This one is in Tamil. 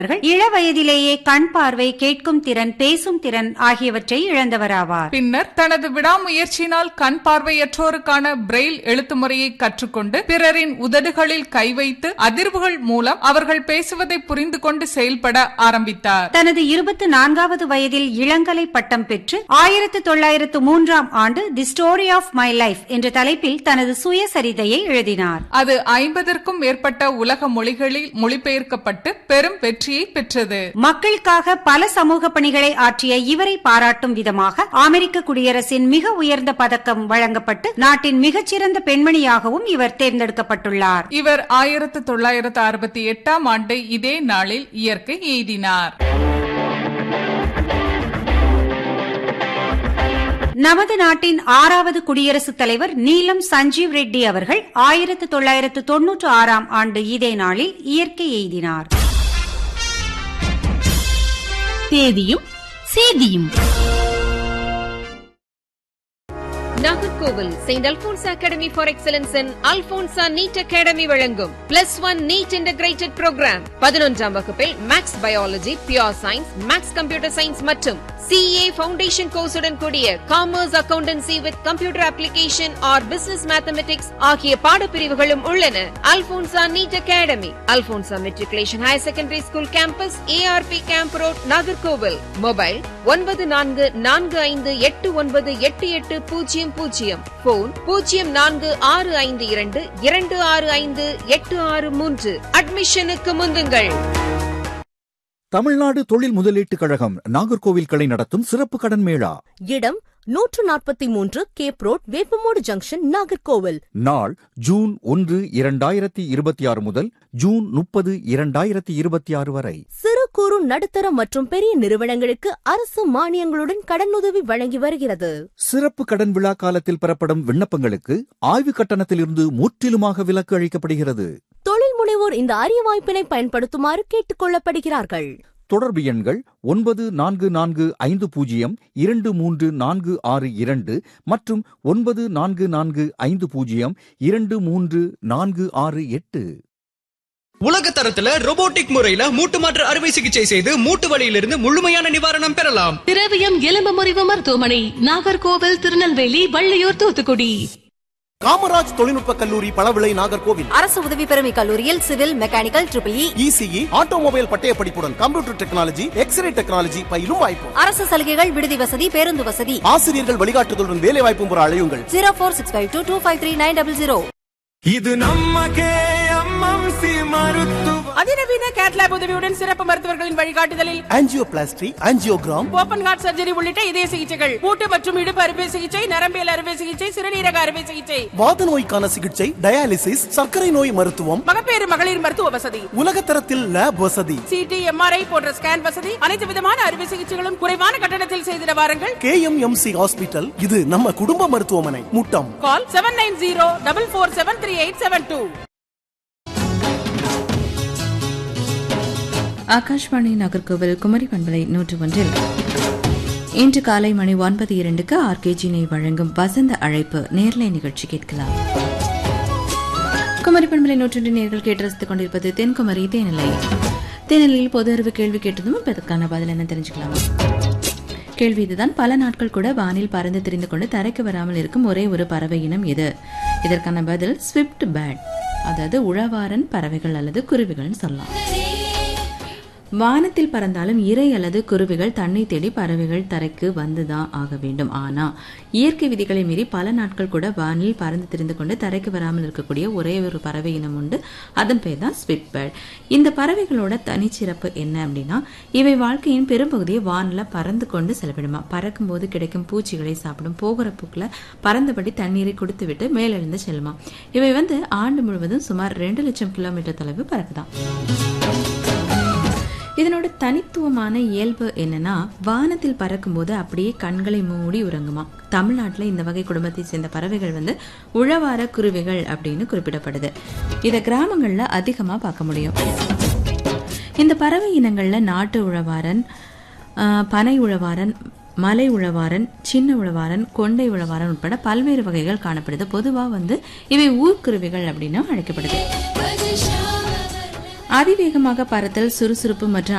அவர்கள் இளவயதிலேயே கண் பார்வை கேட்கும் திறன் பேசும் திறன் ஆகியவற்றை இழந்தவராவார் பின்னர் தனது விடாமுயற்சியினால் கண் பார்வையற்றோருக்கான பிரெயில் எழுத்து முறையை கற்றுக்கொண்டு பிறரின் உதடுகளில் கை வைத்து அதிர்வுகள் மூலம் அவர்கள் பேசுவதை புரிந்து கொண்டு செயல்பட ஆரம்பித்தார் தனது இருபத்தி நான்காவது வயதில் இளங்கலை பட்டம் பெற்று ஆயிரத்து தொள்ளாயிரத்து மூன்றாம் ஆண்டு the story of my life என்ற தலைப்பில் தனது சுயசரிதையை எழுதினார் அது ஐம்பதற்கும் மேற்பட்ட உலக மொழிகளில் மொழிபெயர்க்கப்பட்டு பெரும் வெற்றியை பெற்றது மக்களுக்காக பல சமூக பணிகளை ஆற்றிய இவரை பாராட்டும் விதமாக அமெரிக்க குடியரசின் மிக உயர்ந்த பதக்கம் வழங்கப்பட்டு நாட்டின் மிகச்சிறந்த பெண்மணியாகவும் இவர் தேர்ந்தெடுக்கப்பட்டுள்ளார் இவர் ஆயிரத்து தொள்ளாயிரத்து அறுபத்தி எட்டாம் ஆண்டு இதே நாளில் இயற்கை எய்தினார் நமது நாட்டின் ஆறாவது குடியரசுத் தலைவர் நீலம் சஞ்சீவ் ரெட்டி அவர்கள் ஆயிரத்து தொள்ளாயிரத்து தொன்னூற்று ஆறாம் ஆண்டு இதே நாளில் இயற்கை எய்தினார் தேதியும் சேதியும் Nagercoil saint Alphonse academy for excellence in Alphonsa NEET academy வழங்கும் plus one NEET integrated programme பதினொன்றாம் வகுப்பில் maths biology pure science maths computer science மற்றும் சிஏ ஃபவுண்டேஷன் கோர்ஸுடன் கூடிய commerce accountancy with computer application or business mathematics ஆகிய பாடப்பிரிவுகளும் உள்ளன Alphonsa NEET academy Alphonsa matriculation higher secondary school campus ARP camp road Nagercoil mobile ஒன்பது நான்கு நான்கு ஐந்து எட்டு ஒன்பது எட்டு எட்டு பூஜ்ஜியம் பூஜ்ஜியம் போன் பூஜ்ஜியம் நான்கு ஆறு ஐந்து இரண்டு இரண்டு ஆறு ஐந்து எட்டு ஆறு மூன்று அட்மிஷனுக்கு முந்துங்கள் தமிழ்நாடு தொழில் முதலீட்டுக் கழகம் நாகர்கோவில் கிளை நடத்தும் சிறப்பு கடன் மேளா இடம் நூற்று நாற்பத்தி மூன்று cape road Veppamodu junction Nagercoil நாள் ஜூன் ஒன்று இரண்டாயிரத்தி இருபத்தி ஆறு முதல் ஜூன் முப்பது இரண்டாயிரத்தி இருபத்தி ஆறு வரை சிறு குறு நடுத்தர மற்றும் பெரிய நிறுவனங்களுக்கு அரசு மானியங்களுடன் கடனுதவி வழங்கி வருகிறது சிறப்பு கடன் விழா காலத்தில் பெறப்படும் விண்ணப்பங்களுக்கு ஆய்வு கட்டணத்திலிருந்து முற்றிலுமாக விலக்கு அளிக்கப்படுகிறது தொழில் முனைவோர் இந்த அரிய வாய்ப்பினை பயன்படுத்துமாறு கேட்டுக் கொள்ளப்படுகிறார்கள் தொடர்பு எண்கள் ஒன்பது நான்கு நான்கு ஐந்து பூஜ்ஜியம் இரண்டு மூன்று நான்கு ஆறு இரண்டு மற்றும் ஒன்பது நான்கு நான்கு ஐந்து பூஜ்ஜியம் இரண்டு மூன்று நான்கு ஆறு எட்டு உலக தரத்துல robotic முறையில மூட்டு மாற்று அறுவை சிகிச்சை செய்து மூட்டு வலியிலிருந்து முழுமையான நிவாரணம் பெறலாம் திரவியம் எலும்பு முறிவு மருத்துவமனை நாகர்கோவில் திருநெல்வேலி வள்ளியூர் தூத்துக்குடி காமராஜ் தொழில்நுட்ப கல்லூரி பழவிளை நாகர்கோவில் அரசு உதவி பெறும் கல்லூரியில் civil mechanical triple E ECE automobile பட்டய படிப்புடன் கம்ப்யூட்டர் டெக்னாலஜி எக்ஸ்ரே டெக்னாலஜி பயிலும் வாய்ப்பு அரசு சலுகைகள் விடுதி வசதி பேருந்து வசதி ஆசிரியர்கள் வழிகாட்டுதலுடன் வேலை வாய்ப்பும் பெற அழையுங்கள் zero four six five two two five three nine double zero இது நம்ம கேஎம்எம்சி மருத்துவ அதிநவீன கேட்லாப் உதவியுடன் சிறப்பு மருத்துவர்களின் வழிகாட்டுதலில் angioplasty angiogram open heart surgery உள்ளிட்ட இதய சிகிச்சைகள் மூட்டு மற்றும் இடுப்பு அறுவை சிகிச்சை நரம்பியல் அறுவை சிகிச்சை சிறுநீரக அறுவை சிகிச்சை வாத நோய்க்கான சிகிச்சை டயாலிசிஸ் சர்க்கரை நோய் மருத்துவம் மகப்பேறு மகளிர் மருத்துவ வசதி உலக தரத்தில் லேப் வசதி சிடி எம்ஆர்ஐ போன்ற ஸ்கேன் வசதி அனைத்து விதமான அறுவை சிகிச்சைகளும் குறைவான கட்டணத்தில் செய்திட வாருங்கள் கேஎம்எம்சி ஹாஸ்பிட்டல் இது நம்ம குடும்ப மருத்துவமனை Muttom call seven nine zero double four seven three eight seven two Akashvani Nagercoil Kumari பண்பலை நூற்று ஒன்றில் இன்று காலை மணி ஒன்பது இரண்டுக்கு ஆர்கேஜினை வழங்கும் வசந்த அழைப்பு நேர்லை நிகழ்ச்சி கேட்கலாம் குமரி பண்பலை நூற்றொன்று நேர்கள் கேட்டு ரசித்துக் கொண்டிருப்பது தென்குமரி தேனிலை தேனிலையில் பொது அறிவு கேள்வி கேட்டதும் இப்ப இதற்கான பதில் என்ன தெரிஞ்சுக்கலாம் கேள்வி இதுதான் பல நாட்கள் கூட வானில் பறந்து தெரிந்து கொண்டு தரைக்கு வராமல் இருக்கும் ஒரே ஒரு பறவை இனம் எது இதற்கான பதில் ஸ்விஃப்ட் பேட் அதாவது உழவாரன் பறவைகள் அல்லது குருவிகள்னு சொல்லலாம் வானத்தில் பறந்தாலும் இறை அல்லது குருவிகள் தன்னை தேடி பறவைகள் தரைக்கு வந்துதான் ஆக வேண்டும் ஆனா இயற்கை விதிகளை மீறி பல நாட்கள் கூட வானில் பறந்து தெரிந்து கொண்டு தரைக்கு வராமல் இருக்கக்கூடிய ஒரே ஒரு பறவை இனம் உண்டு அதன் பெயர் தான் ஸ்விட் பேர்ட் இந்த பறவைகளோட தனிச்சிறப்பு என்ன அப்படின்னா இவை வாழ்க்கையின் பெரும்பகுதியை வானில் பறந்து கொண்டு செலவிடுமா பறக்கும் போது கிடைக்கும் பூச்சிகளை சாப்பிடும் போகிற பூக்கில் பறந்தபடி தண்ணீரை குடித்துவிட்டு மேலெழுந்து செல்லுமா இவை வந்து ஆண்டு முழுவதும் சுமார் ரெண்டு லட்சம் கிலோமீட்டர் தொலைவு பறக்குதாம் இதனோட தனித்துவமான இயல்பு என்னன்னா வானத்தில் பறக்கும்போது அப்படியே கண்களை மூடி உறங்குமா தமிழ்நாட்டில் இந்த வகை குடும்பத்தை சேர்ந்த பறவைகள் வந்து உழவார குருவிகள் அப்படின்னு குறிப்பிடப்படுது இதை கிராமங்களில் அதிகமாக பார்க்க முடியும் இந்த பறவை இனங்களில் நாட்டு உழவாரன் ஆஹ், பனை உழவாரன் மலை உழவாரன் சின்ன உழவாரன் கொண்டை உழவாரன் உட்பட பல்வேறு வகைகள் காணப்படுது பொதுவாக வந்து இவை ஊர்க்குருவிகள் அப்படின்னு அழைக்கப்படுது அதிவேகமாக பறத்தல் சுறுசுறுப்பு மற்றும்